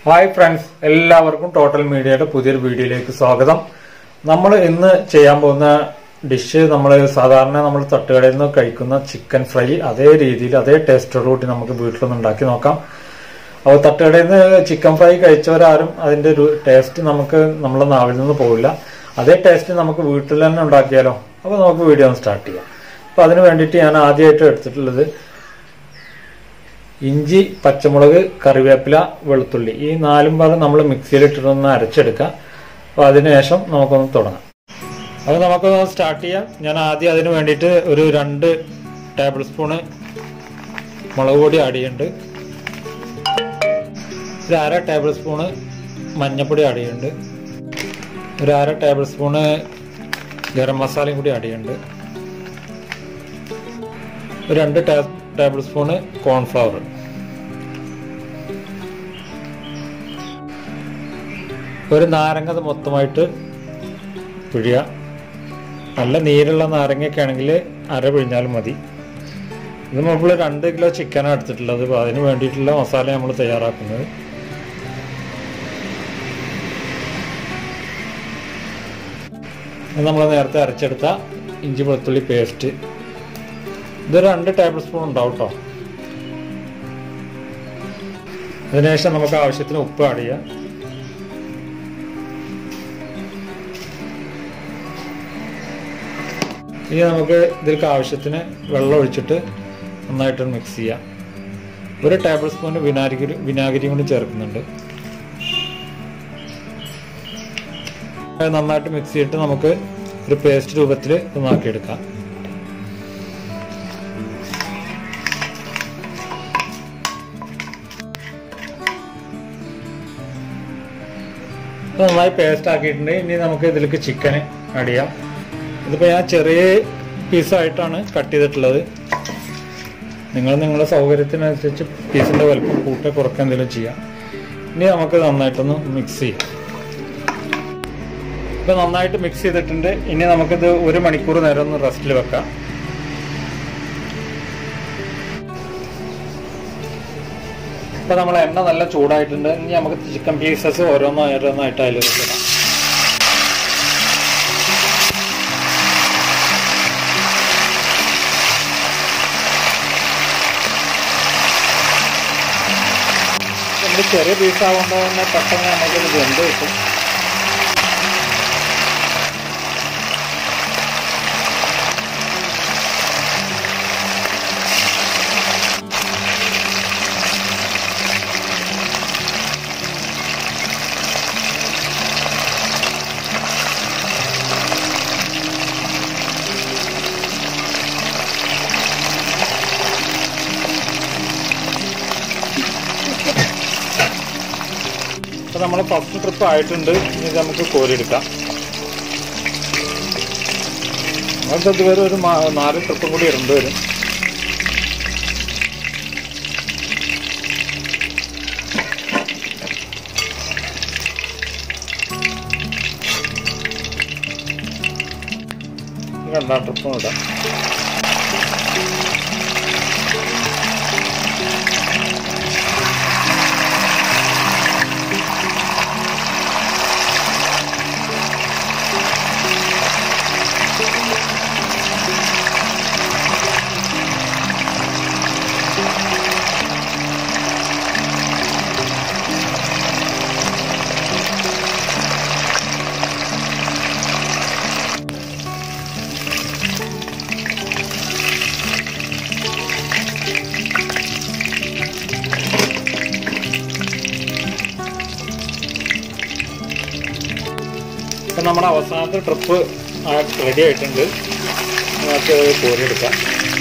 hi friends എല്ലാവർക്കും total മീഡിയയുടെ പുതിയൊരു വീഡിയോയിലേക്ക് സ്വാഗതം നമ്മൾ ഇന്ന് ചെയ്യാൻ പോകുന്ന ഡിഷ് നമ്മൾ സാധാരണ നമ്മൾ തട്ടുകടയിൽ നിന്ന് കഴിക്കുന്ന ചിക്കൻ ഫ്രൈ അതേ രീതിയിൽ അതേ ടേസ്റ്റോടുകൂടി നമുക്ക് വീട്ടിലൊന്ന് ഉണ്ടാക്കി നോക്കാം അപ്പോൾ തട്ടുകടയിൽ നിന്ന് ചിക്കൻ ഫ്രൈ കഴിച്ചവരാരും അതിന്റെ ഒരു ടേസ്റ്റ് നമുക്ക് നമ്മളെ നാവിൽ നിന്ന് പോവില്ല അതേ ടേസ്റ്റ് നമുക്ക് വീട്ടിൽ തന്നെ ഉണ്ടാക്കിയാലോ അപ്പോൾ നമുക്ക് വീഡിയോ ഒന്ന് സ്റ്റാർട്ട് ചെയ്യാം അപ്പോൾ അതിന് വേണ്ടിയിട്ട് ഞാൻ ആദ്യമായിട്ട് എടുത്തിട്ടുള്ളത് ഇഞ്ചി പച്ചമുളക് കറിവേപ്പില വെളുത്തുള്ളി ഈ നാലും ഭാഗം നമ്മൾ മിക്സിയിലിട്ടിട്ടൊന്ന് അരച്ചെടുക്കുക അപ്പോൾ അതിനുശേഷം നമുക്കൊന്ന് തുടങ്ങാം അപ്പോൾ നമുക്കൊന്ന് സ്റ്റാർട്ട് ചെയ്യാം ഞാൻ ആദ്യം അതിന് വേണ്ടിയിട്ട് ഒരു രണ്ട് ടേബിൾ സ്പൂണ് മുളക് പൊടി ആഡ് ചെയ്യുന്നുണ്ട് ഒരു അര ടേബിൾ സ്പൂണ് മഞ്ഞൾപ്പൊടി ആഡ് ചെയ്യുന്നുണ്ട് ഒരു അര ടേബിൾ സ്പൂണ് ഗരം മസാലയും കൂടി ആഡ് ചെയ്യുന്നുണ്ട് ഒരു രണ്ട് ടേബിൾ സ്പൂണ് കോൺഫ്ലവർ ഒരു നാരങ്ങ അത് മൊത്തമായിട്ട് പിഴിയുക നല്ല നീരുള്ള നാരങ്ങയൊക്കെ ആണെങ്കിൽ അര പിഴിഞ്ഞാലും മതി ഇത് നമ്മൾ രണ്ട് കിലോ ചിക്കനാണ് എടുത്തിട്ടുള്ളത് അപ്പോൾ അതിന് വേണ്ടിയിട്ടുള്ള മസാല നമ്മൾ തയ്യാറാക്കുന്നത് നമ്മൾ നേരത്തെ അരച്ചെടുത്ത ഇഞ്ചി വെളുത്തുള്ളി പേസ്റ്റ് ഇത് രണ്ട് ടേബിൾ സ്പൂൺ ഉണ്ടാവും കേട്ടോ അതിനുശേഷം നമുക്ക് ആവശ്യത്തിന് ഉപ്പ് ആഡ് ചെയ്യാം ഇനി നമുക്ക് ഇതിലേക്ക് ആവശ്യത്തിന് വെള്ളം ഒഴിച്ചിട്ട് നന്നായിട്ട് മിക്സ് ചെയ്യാം ഒരു ടേബിൾ സ്പൂൺ വിനാഗിരി വിനാഗിരിയും കൂടി ചേർക്കുന്നുണ്ട് അത് നന്നായിട്ട് മിക്സ് ചെയ്തിട്ട് നമുക്ക് ഒരു പേസ്റ്റ് രൂപത്തിൽ ഇതാക്കിയെടുക്കാം നന്നായി പേസ്റ്റ് ആക്കിയിട്ടുണ്ട് ഇനി നമുക്ക് ഇതിലേക്ക് ചിക്കൻ ആഡ് ചെയ്യാം ഇതിപ്പോൾ ഞാൻ ചെറിയ പീസായിട്ടാണ് കട്ട് ചെയ്തിട്ടുള്ളത് നിങ്ങൾ നിങ്ങളുടെ സൗകര്യത്തിനനുസരിച്ച് പീസിൻ്റെ വലുപ്പം കൂട്ട കുറക്കുക എന്തെങ്കിലും ചെയ്യാം ഇനി നമുക്ക് നന്നായിട്ടൊന്ന് മിക്സ് ചെയ്യാം ഇപ്പം നന്നായിട്ട് മിക്സ് ചെയ്തിട്ടുണ്ട് ഇനി നമുക്കിത് ഒരു മണിക്കൂർ നേരം ഒന്ന് റെസ്റ്റിൽ വെക്കാം ഇപ്പം നമ്മൾ എണ്ണ നല്ല ചൂടായിട്ടുണ്ട് ഇനി നമുക്ക് ചിക്കൻ പീസസ് ഓരോന്നോ ഓരോന്നായിട്ട് അതിൽ വെക്കണം നമ്മൾ ചെറിയ പീസ് ആവുമ്പോൾ തന്നെ പെട്ടെന്ന് നമുക്കിത് വെന്ത് കിട്ടും അപ്പോൾ നമ്മൾ ഫസ്റ്റ് ട്രിപ്പ് ആയിട്ടുണ്ട് ഇനി ഇത് നമുക്ക് കോരിയെടുക്കാം നമുക്ക് ഇതുവരെ ഒരു നാല് ട്രിപ്പും കൂടി ഇടേണ്ടി വരും രണ്ടാം ട്രിപ്പും ഇടാം ഇപ്പം നമ്മുടെ അവസാനത്തെ ട്രിപ്പ് റെഡി ആയിട്ടുണ്ട് നമുക്ക് കോരിയെടുക്കാം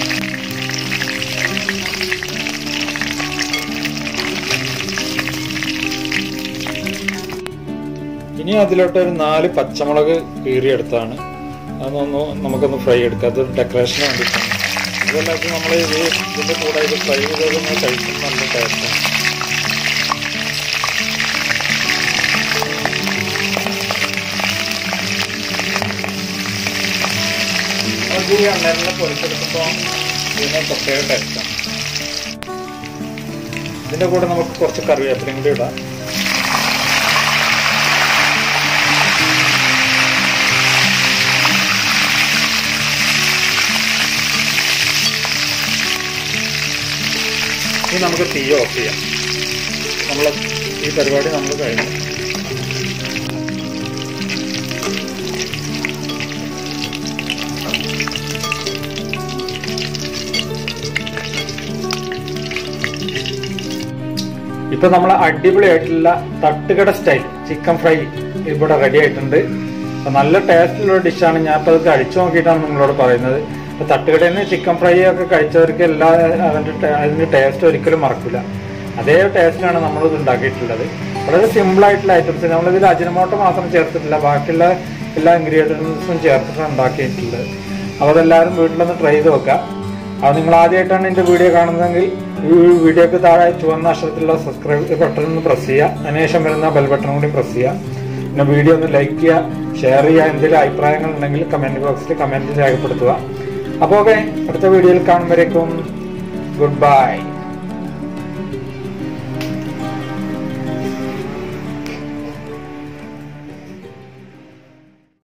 ഇനി അതിലോട്ട് ഒരു നാല് പച്ചമുളക് കീറിയെടുത്താണ് അതൊന്ന് നമുക്കൊന്ന് ഫ്രൈ എടുക്കാം അതൊരു ഡെക്കറേഷന് വേണ്ടിയിട്ടാണ് അതല്ലാതെ നമ്മൾ ഇത് ഇതിൻ്റെ കൂടെ ഇത് ഫ്രൈ ചെയ്തൊന്ന് കഴിക്കുമ്പോൾ നല്ല ടേസ്റ്റാണ് നമുക്ക് ഈ എണ്ണയിൽ പൊരിച്ചെടുക്കുമ്പോൾ ഇതിന് പ്രത്യേക ടേസ്റ്റാണ് ഇതിൻ്റെ കൂടെ നമുക്ക് കുറച്ച് കറിവേപ്പിലയും കൂടി ഇടാം ഇനി നമുക്ക് തീ ഓഫ് ചെയ്യാം നമ്മൾ ഈ പരിപാടി നമ്മൾ കഴിഞ്ഞു ഇപ്പൊ നമ്മൾ അടിപൊളിയായിട്ടുള്ള തട്ടുകട സ്റ്റൈൽ ചിക്കൻ ഫ്രൈ ഇവിടെ റെഡി ആയിട്ടുണ്ട് അപ്പൊ നല്ല ടേസ്റ്റുള്ള ഡിഷാണ് ഞാൻ ഇപ്പൊ അത് കഴിച്ചു നോക്കിയിട്ടാണ് നിങ്ങളോട് പറയുന്നത് അപ്പൊ തട്ടുകടയിൽ നിന്ന് ചിക്കൻ ഫ്രൈ ഒക്കെ കഴിച്ചവർക്ക് എല്ലാ അതിന്റെ ടേ- അതിന്റെ ടേസ്റ്റ് ഒരിക്കലും മറക്കില്ല അതേ ടേസ്റ്റിലാണ് നമ്മൾ ഇത് ഉണ്ടാക്കിയിട്ടുള്ളത് വളരെ സിമ്പിൾ ആയിട്ടുള്ള ഐറ്റംസ് നമ്മളിതിൽ അജിനമോട്ടോ മാത്രം ചേർത്തിട്ടില്ല ബാക്കിയുള്ള എല്ലാ ഇൻഗ്രീഡിയൻസും ചേർത്തിട്ടാണ് ഉണ്ടാക്കിയിട്ടുള്ളത് അപ്പോൾ അതെല്ലാവരും വീട്ടിലൊന്ന് ട്രൈ ചെയ്ത് വെക്കാം അത് നിങ്ങൾ ആദ്യമായിട്ടാണ് എന്റെ വീഡിയോ കാണുന്നതെങ്കിൽ ഈ വീഡിയോക്ക് താഴെ ചുവന്ന അക്ഷരത്തിലുള്ള സബ്സ്ക്രൈബ് ബട്ടൺ ഒന്ന് പ്രസ് ചെയ്യുക അതിനുശേഷം വരുന്ന ബെൽ ബട്ടൺ കൂടി പ്രസ് ചെയ്യുക പിന്നെ വീഡിയോ ഒന്ന് ലൈക്ക് ചെയ്യുക ഷെയർ ചെയ്യുക എന്തെങ്കിലും അഭിപ്രായങ്ങൾ ഉണ്ടെങ്കിൽ കമന്റ് ബോക്സിൽ കമന്റ് രേഖപ്പെടുത്തുക അപ്പോൾ ഓക്കെ അടുത്ത വീഡിയോയിൽ കാണുമ്പോഴേക്കും ഗുഡ് ബൈ